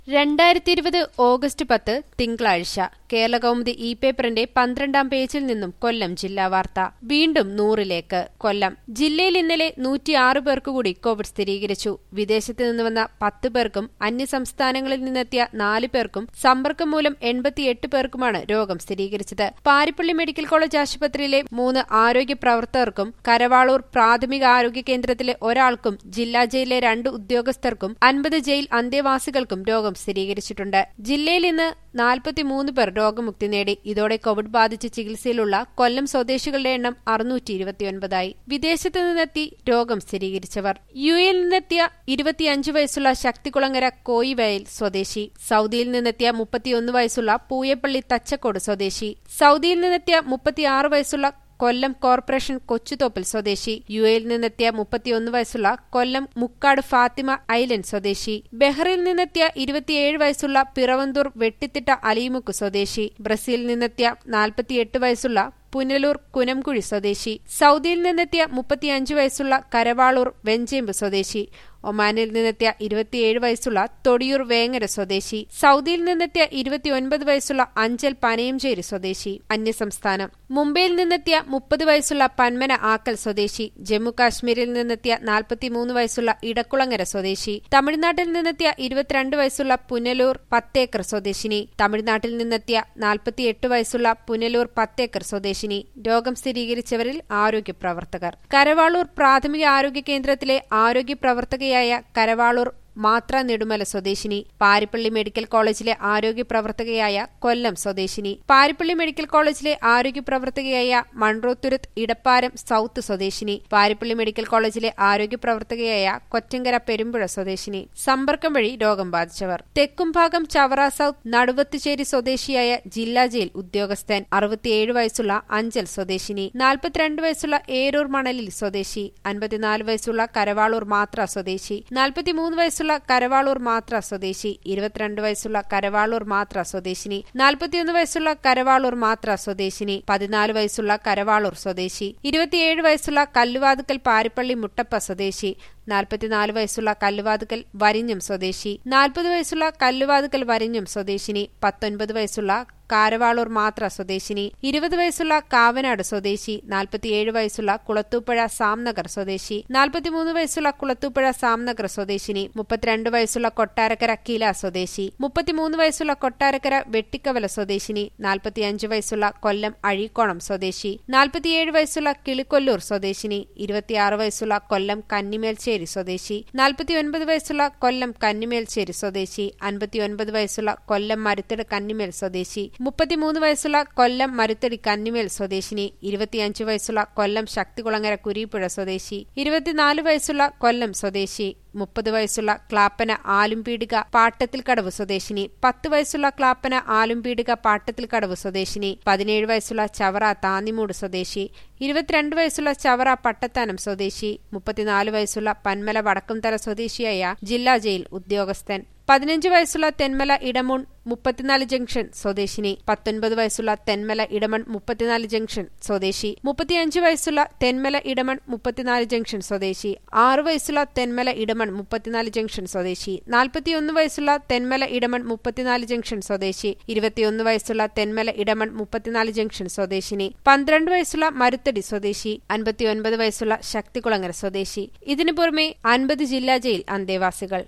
രണ്ടായിരത്തി ഇരുപത് ഓഗസ്റ്റ് പത്ത് തിങ്കളാഴ്ച കേരളകൗമുദി ഇ പേപ്പറിന്റെ പന്ത്രണ്ടാം പേജിൽ നിന്നും കൊല്ലം ജില്ലാ വാർത്ത വീണ്ടും നൂറിലേക്ക് കൊല്ലം ജില്ലയിൽ ഇന്നലെ നൂറ്റിയാറ് പേർക്ക് കൂടി കോവിഡ് സ്ഥിരീകരിച്ചു വിദേശത്ത് നിന്ന് വന്ന പത്ത് പേർക്കും അന്യസംസ്ഥാനങ്ങളിൽ നിന്നെത്തിയ നാല് പേർക്കും സമ്പർക്കം മൂലം എൺപത്തിയെട്ട് പേർക്കുമാണ് രോഗം സ്ഥിരീകരിച്ചത് പാരിപ്പള്ളി മെഡിക്കൽ കോളേജ് ആശുപത്രിയിലെ മൂന്ന് ആരോഗ്യ പ്രവർത്തകർക്കും കരവാളൂർ പ്രാഥമിക ആരോഗ്യ കേന്ദ്രത്തിലെ ഒരാൾക്കും ജില്ലാ ജയിലിലെ രണ്ട് ഉദ്യോഗസ്ഥർക്കും അൻപത് ജയിൽ അന്തേവാസികൾക്കും രോഗം സ്ഥിരീകരിച്ചിട്ടുണ്ട് ജില്ലയിൽ ഇന്ന് നാൽപ്പത്തിമൂന്ന് പേർ രോഗമുക്തി നേടി ഇതോടെ കോവിഡ് ബാധിച്ച് ചികിത്സയിലുള്ള കൊല്ലം സ്വദേശികളുടെ എണ്ണം അറുന്നൂറ്റി ഇരുപത്തിയൊൻപതായി വിദേശത്ത് നിന്നെത്തി രോഗം സ്ഥിരീകരിച്ചവർ യു എയിൽ നിന്നെത്തിയ ഇരുപത്തിയഞ്ച് വയസ്സുള്ള ശക്തികുളങ്ങര കോയിവയൽ സ്വദേശി സൌദിയിൽ നിന്നെത്തിയ മുപ്പത്തിയൊന്ന് വയസ്സുള്ള പൂയപ്പള്ളി തച്ചക്കോട് സ്വദേശി സൌദിയിൽ നിന്നെത്തിയ മുപ്പത്തിയാറ് വയസ്സുള്ള കൊല്ലം കോർപ്പറേഷൻ കൊച്ചുതോപ്പിൽ സ്വദേശി യു എയിൽ നിന്നെത്തിയ മുപ്പത്തിയൊന്ന് വയസ്സുള്ള കൊല്ലം മുക്കാട് ഫാത്തിമ ഐലൻഡ് സ്വദേശി ബെഹ്റിൽ നിന്നെത്തിയ ഇരുപത്തിയേഴ് വയസ്സുള്ള പിറവന്തൂർ വെട്ടിത്തിട്ട അലിമുക്ക് സ്വദേശി ബ്രസീലിൽ നിന്നെത്തിയ നാൽപ്പത്തിയെട്ട് വയസ്സുള്ള പുനലൂർ കുനംകുഴി സ്വദേശി സൌദിയിൽ നിന്നെത്തിയ മുപ്പത്തിയഞ്ച് വയസ്സുള്ള കരവാളൂർ വെഞ്ചേമ്പ് സ്വദേശി ഒമാനിൽ നിന്നെത്തിയ ഇരുപത്തിയേഴ് വയസ്സുള്ള തൊടിയൂർ വേങ്ങര സ്വദേശി സൌദിയിൽ നിന്നെത്തിയ ഇരുപത്തിയൊൻപത് വയസ്സുള്ള അഞ്ചൽ പനയംചേരി സ്വദേശി അന്യസംസ്ഥാനം മുംബൈയിൽ നിന്നെത്തിയ മുപ്പത് വയസ്സുള്ള പന്മന ആക്കൽ സ്വദേശി ജമ്മു കാശ്മീരിൽ നിന്നെത്തിയ നാൽപ്പത്തിമൂന്ന് വയസ്സുള്ള ഇടക്കുളങ്ങര സ്വദേശി തമിഴ്നാട്ടിൽ നിന്നെത്തിയ ഇരുപത്തിരണ്ട് വയസ്സുള്ള പുനലൂർ പത്തേക്കർ സ്വദേശിനി തമിഴ്നാട്ടിൽ നിന്നെത്തിയ നാൽപ്പത്തിയെട്ട് വയസ്സുള്ള പുനലൂർ പത്തേക്കർ സ്വദേശിനി രോഗം സ്ഥിരീകരിച്ചവരിൽ ആരോഗ്യ പ്രവർത്തകർ കരവാളൂർ പ്രാഥമിക ആരോഗ്യ കേന്ദ്രത്തിലെ ആരോഗ്യ പ്രവർത്തകയായ കരവാളൂർ മാത്ര നെടുമല സ്വദേശിനി പാരിപ്പള്ളി മെഡിക്കൽ കോളേജിലെ ആരോഗ്യ പ്രവർത്തകയായ കൊല്ലം സ്വദേശിനി പാരിപ്പള്ളി മെഡിക്കൽ കോളേജിലെ ആരോഗ്യ പ്രവർത്തകയായ മൺറോത്തുരുത്ത് ഇടപ്പാരം സൌത്ത് സ്വദേശിനി പാരിപ്പള്ളി മെഡിക്കൽ കോളേജിലെ ആരോഗ്യ പ്രവർത്തകയായ കൊറ്റങ്കര പെരുമ്പുഴ സ്വദേശിനി സമ്പർക്കം വഴി രോഗം ബാധിച്ചവർ തെക്കുംഭാഗം ചവറ സൌത്ത് നടുവത്തുചേരി സ്വദേശിയായ ജില്ലാ ജയിൽ ഉദ്യോഗസ്ഥൻ അറുപത്തിയേഴ് വയസ്സുള്ള അഞ്ചൽ സ്വദേശിനി നാൽപ്പത്തിരണ്ട് വയസ്സുള്ള ഏരൂർ മണലിൽ സ്വദേശി അൻപത്തിനാല് വയസ്സുള്ള കരവാളൂർ മാത്ര സ്വദേശി നാൽപ്പത്തിമൂന്ന് വയസ്സുള്ള വയസ്സുള്ള കരവാളൂർ മാത്ര സ്വദേശി ഇരുപത്തിരണ്ട് വയസ്സുള്ള കരവാളൂർ മാത്ര സ്വദേശിനി നാൽപ്പത്തിയൊന്ന് വയസ്സുള്ള കരവാളൂർ മാത്ര സ്വദേശിനി പതിനാല് വയസ്സുള്ള കരവാളൂർ സ്വദേശി ഇരുപത്തിയേഴ് വയസ്സുള്ള കല്ലുവാതുക്കൽ പാരിപ്പള്ളി മുട്ടപ്പ സ്വദേശി നാൽപ്പത്തിനാല് വയസ്സുള്ള കല്ലുവാതുക്കൽ വരിഞ്ഞം സ്വദേശി നാൽപ്പത് വയസ്സുള്ള കല്ലുവാതുക്കൽ വരിഞ്ഞം സ്വദേശിനി പത്തൊൻപത് വയസ്സുള്ള കാരവാളൂർ മാത്ര സ്വദേശിനി ഇരുപത് വയസ്സുള്ള കാവനാട് സ്വദേശി നാൽപ്പത്തിയേഴ് വയസ്സുള്ള കുളത്തൂപ്പുഴ സാംനഗർ സ്വദേശി നാൽപ്പത്തിമൂന്ന് വയസ്സുള്ള കുളത്തൂപ്പുഴ സാംനഗർ സ്വദേശിനി മുപ്പത്തിരണ്ട് വയസ്സുള്ള കൊട്ടാരക്കര കില സ്വദേശി മുപ്പത്തിമൂന്ന് വയസ്സുള്ള കൊട്ടാരക്കര വെട്ടിക്കവല സ്വദേശിനി നാൽപ്പത്തിയഞ്ച് വയസ്സുള്ള കൊല്ലം അഴീക്കോണം സ്വദേശി നാൽപ്പത്തിയേഴ് വയസ്സുള്ള കിളിക്കൊല്ലൂർ സ്വദേശിനി ഇരുപത്തിയാറ് വയസ്സുള്ള കൊല്ലം കന്നിമേൽച്ചേരി സ്വദേശി നാൽപ്പത്തിയൊൻപത് വയസ്സുള്ള കൊല്ലം കന്നിമേൽച്ചേരി സ്വദേശി അൻപത്തിയൊൻപത് വയസ്സുള്ള കൊല്ലം മരുത്തട് കന്നിമേൽ സ്വദേശി മുപ്പത്തിമൂന്ന് വയസ്സുള്ള കൊല്ലം മരുത്തടി കന്നിമേൽ സ്വദേശിനി ഇരുപത്തിയഞ്ച് വയസ്സുള്ള കൊല്ലം ശക്തികുളങ്ങര കുരീപ്പുഴ സ്വദേശി ഇരുപത്തിനാല് വയസ്സുള്ള കൊല്ലം സ്വദേശി മുപ്പത് വയസ്സുള്ള ക്ലാപ്പന ആലുംപീടിക പാട്ടത്തിൽ കടവ് സ്വദേശിനി പത്ത് വയസ്സുള്ള ക്ലാപ്പന ആലുംപീടിക പാട്ടത്തിൽ കടവ് സ്വദേശിനി പതിനേഴ് വയസ്സുള്ള ചവറ താന്നിമൂട് സ്വദേശി ഇരുപത്തിരണ്ട് വയസ്സുള്ള ചവറ പട്ടത്താനം സ്വദേശി മുപ്പത്തിനാല് വയസ്സുള്ള പന്മല വടക്കുംതല സ്വദേശിയായ ജില്ലാ ജയിൽ ഉദ്യോഗസ്ഥൻ പതിനഞ്ച് വയസ്സുള്ള തെന്മല ഇടമൂൺ മുപ്പത്തിനാല് ജംഗ്ഷൻ സ്വദേശിനി പത്തൊൻപത് വയസ്സുള്ള തെന്മല ഇടമൺ മുപ്പത്തിനാല് ജംഗ്ഷൻ സ്വദേശി മുപ്പത്തിയഞ്ച് വയസ്സുള്ള തെന്മല ഇടമൺ മുപ്പത്തിനാല് ജംഗ്ഷൻ സ്വദേശി ആറ് വയസ്സുള്ള തെന്മല ഇടമൺ മുപ്പത്തിനാല് ജംഗ്ഷൻ സ്വദേശി നാൽപ്പത്തിയൊന്ന് വയസ്സുള്ള തെന്മല ഇടമൺ മുപ്പത്തിനാല് ജംഗ്ഷൻ സ്വദേശി ഇരുപത്തിയൊന്ന് വയസ്സുള്ള തെന്മല ഇടമൺ മുപ്പത്തിനാല് ജംഗ്ഷൻ സ്വദേശിനി പന്ത്രണ്ട് വയസ്സുള്ള മരുത്തടി സ്വദേശി അൻപത്തിയൊൻപത് വയസ്സുള്ള ശക്തികുളങ്ങര സ്വദേശി ഇതിനു പുറമെ അൻപത് ജില്ലാ ജയിൽ അന്തേവാസികൾ